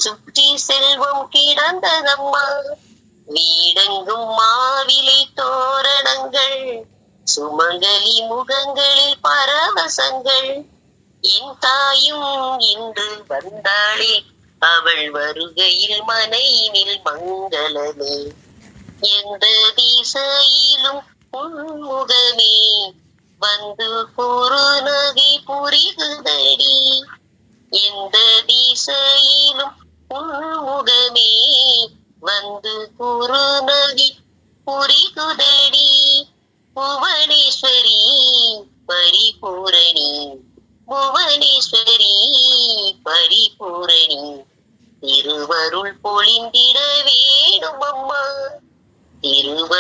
சுற்றி செல்வம் கிடந்ததம்மா வீடெங்கும் மாவிலை தோரணங்கள் சுமங்கலி முகங்களில் பரவசங்கள் என் தாயும் இன்று வந்தாளே அவள் வருகையில் மனையினில் மங்களமே எந்த திசையிலும் உன்முகமே வந்து குறு நகை புரிகுதடி எந்த திசையிலும் உன்முகமே வந்து குறு நகை புரிகுதடி புவனேஸ்வரி பரிபூரணி புவனேஸ்வரி பரிபூரணி திருவருள் பொழிந்திட வேணும் அம்மா திருவ